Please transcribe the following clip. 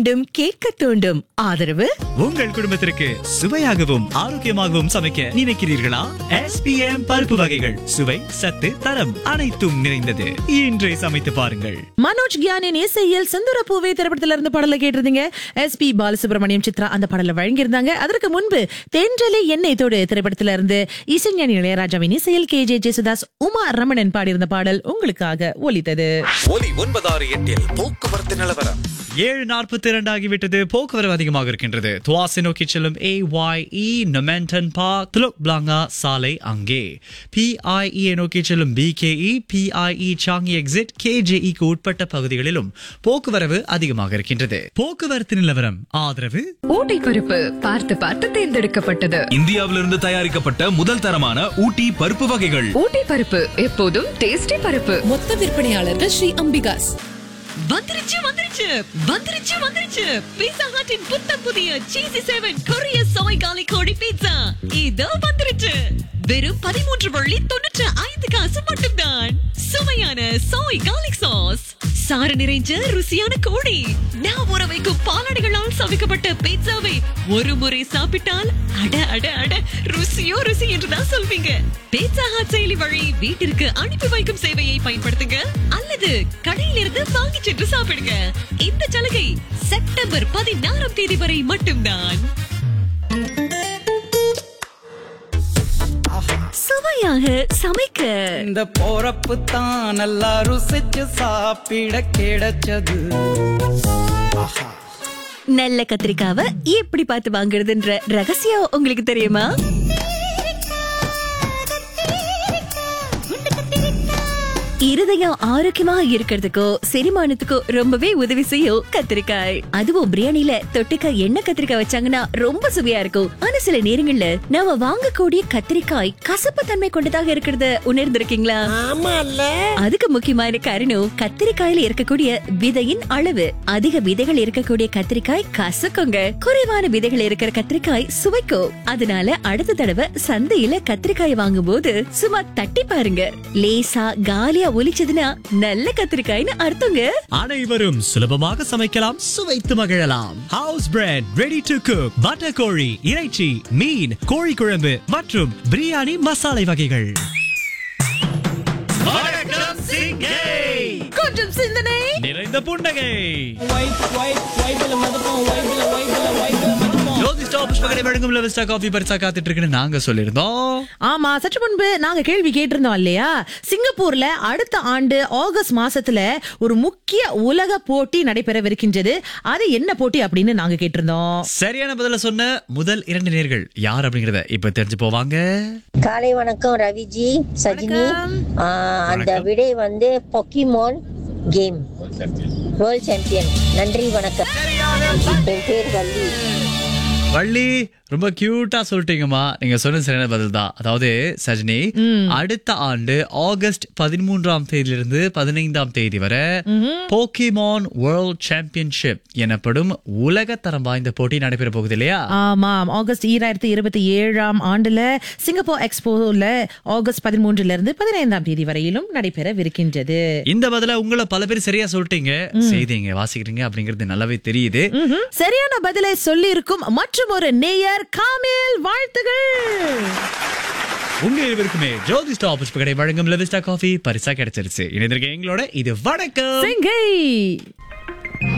மீண்டும் கேட்க தூண்டும் ஆதரவு உங்கள் குடும்பத்திற்கு சுவையாகவும் ஆரோக்கியமாகவும் சமைக்க நினைக்கிறீர்களா SPM பருப்பு வகைகள் சுவை சத்து தரம் அனைத்தும் நிறைந்தது இன்றே சமைத்து பாருங்கள் மனோஜ் கியானின் இசையில் செந்தூர பூவே திரைப்படத்துல இருந்து பாடல கேட்டிருந்தீங்க எஸ் பி பாலசுப்ரமணியம் சித்ரா அந்த பாடல வழங்கியிருந்தாங்க அதற்கு முன்பு தென்றலே எண்ணெய் தோடு திரைப்படத்துல இருந்து இசைஞானி இளையராஜாவின் இசையில் கே ஜே ஜெசுதாஸ் உமா ரமணன் பாடியிருந்த பாடல் உங்களுக்காக ஒலித்தது ஒலி ஒன்பதாறு எட்டில் போக்குவரத்து நிலவரம் ஏழு நாற்பத்தி இரண்டு ஆகிவிட்டது போக்குவரவு அதிகமாக இருக்கின்றது துவாசி நோக்கி செல்லும் ஏ ஒய் இ நொமெண்டன் பார்க் துலுக் பிளாங்கா சாலை அங்கே பிஐஇ நோக்கி செல்லும் பிகேஇ பிஐஇ சாங்கி எக்ஸிட் கேஜேஇக்கு உட்பட்ட பகுதிகளிலும் போக்குவரவு அதிகமாக இருக்கின்றது போக்குவரத்து நிலவரம் ஆதரவு ஊட்டி பருப்பு பார்த்து பார்த்து தேர்ந்தெடுக்கப்பட்டது இந்தியாவிலிருந்து தயாரிக்கப்பட்ட முதல் தரமான ஊட்டி பருப்பு வகைகள் ஊட்டி பருப்பு எப்போதும் டேஸ்டி பருப்பு மொத்த விற்பனையாளர்கள் ஸ்ரீ அம்பிகாஸ் வந்துருச்சு வந்துருச்சு வந்துருச்சு வந்துருச்சு பீட்சா ஹட்டின் புத்தம் புதிய சீசி செவன் கொரிய சோய் காலி கோழி பீட்சா இதோ வந்துருச்சு வெறும் பதிமூன்று வள்ளி தொண்ணூற்று ஐந்து காசு மட்டும்தான் சுவையான சோய் கார்லிக் சாஸ் சாறு நிறைஞ்ச ருசியான கோழி நான் ஊற வைக்கும் பாலாடைகளால் சமைக்கப்பட்ட பீட்சாவை ஒரு முறை சாப்பிட்டால் அட அட அட ருசியோ ருசி என்றுதான் சொல்வீங்க பீட்சா ஹாட் செயலி வழி வீட்டிற்கு அனுப்பி வைக்கும் சேவையை பயன்படுத்துங்க அல்லது கடையிலிருந்து வாங்கி சென்று சாப்பிடுங்க இந்த சலுகை செப்டம்பர் பதினாறாம் தேதி வரை மட்டும்தான் சுவையாக சமைக்க இந்த போறப்பு தான் நல்லா ருசிச்சு சாப்பிட கிடைச்சது நல்ல கத்திரிக்காவை எப்படி பார்த்து வாங்குறதுன்ற ரகசியம் உங்களுக்கு தெரியுமா இருதயம் ஆரோக்கியமா இருக்கிறதுக்கோ செரிமானத்துக்கோ ரொம்பவே உதவி செய்யும் கத்திரிக்காய் அதுவும் பிரியாணில தொட்டுக்க எண்ணெய் கத்திரிக்காய் வச்சாங்கன்னா ரொம்ப சுவையா இருக்கும் ஆனா சில நேரங்கள்ல நாம வாங்கக்கூடிய கத்திரிக்காய் கசப்பு தன்மை கொண்டதாக இருக்கிறத உணர்ந்திருக்கீங்களா அதுக்கு முக்கியமான காரணம் கத்திரிக்காயில இருக்கக்கூடிய விதையின் அளவு அதிக விதைகள் இருக்கக்கூடிய கத்திரிக்காய் கசக்குங்க குறைவான விதைகள் இருக்கிற கத்திரிக்காய் சுவைக்கும் அதனால அடுத்த தடவை சந்தையில கத்திரிக்காய் வாங்கும்போது சும்மா தட்டி பாருங்க லேசா காலியா ஒலிச்சதுன்னா நல்ல கத்திரிக்காய்னு அர்த்தங்க அனைவரும் சுலபமாக சமைக்கலாம் சுவைத்து மகிழலாம் house bread ready to cook butter கோழி இறைச்சி மீன் கோழி குழம்பு மற்றும் பிரியாணி மசாலை வகைகள் வணக்கம் சிங்கை கொஞ்சம் சிந்தனை நிறைந்த புன்னகை ஜோதி ஸ்டாப் புஷ்பகடை வழங்கும் லெவஸ்டா காஃபி பரிசா காத்துட்டு இருக்குன்னு நாங்க சொல்லியிருந்தோம் ஆமா சற்று முன்பு நாங்க கேள்வி கேட்டிருந்தோம் இல்லையா சிங்கப்பூர்ல அடுத்த ஆண்டு ஆகஸ்ட் மாசத்துல ஒரு முக்கிய உலக போட்டி நடைபெறவிருக்கின்றது அது என்ன போட்டி அப்படின்னு நாங்க கேட்டிருந்தோம் சரியான பதில சொன்ன முதல் இரண்டு நேர்கள் யார் அப்படிங்கறத இப்ப தெரிஞ்சு போவாங்க காலை வணக்கம் ரவிஜி சஜினி வணக்கம். ஆ, அந்த விடை வந்து பொக்கிமோன் கேம் வேர்ல்ட் சாம்பியன் நன்றி வணக்கம் என் பேர் வள்ளி வள்ளி ரொம்ப கியூட்டா சொல்லிட்டீங்கம்மா நீங்க சொன்ன சரியான பதில் தான் அதாவது சஜினி அடுத்த ஆண்டு ஆகஸ்ட் பதிமூன்றாம் தேதியிலிருந்து பதினைந்தாம் தேதி வரை போக்கிமான் வேர்ல்ட் சாம்பியன்ஷிப் எனப்படும் உலக தரம் வாய்ந்த போட்டி நடைபெற போகுது இல்லையா ஆமாம் ஆகஸ்ட் ஈராயிரத்தி இருபத்தி ஏழாம் ஆண்டுல சிங்கப்பூர் எக்ஸ்போல ஆகஸ்ட் பதிமூன்றுல இருந்து பதினைந்தாம் தேதி வரையிலும் நடைபெறவிருக்கின்றது இந்த பதில உங்களை பல பேர் சரியா சொல்லிட்டீங்க செய்திங்க வாசிக்கிறீங்க அப்படிங்கிறது நல்லாவே தெரியுது ம்ஹும். சரியான பதிலை சொல்லி இருக்கும் மற்றும் ஒரு நேயர் காமில் வாழ்த்துகள் உங்க இருவருக்குமே ஜோதி ஸ்டாப் புஷ்பகடை வழங்கும் லெவிஸ்டா காஃபி பரிசா கிடைச்சிருச்சு இணைந்திருக்க எங்களோட இது வணக்கம் சிங்கை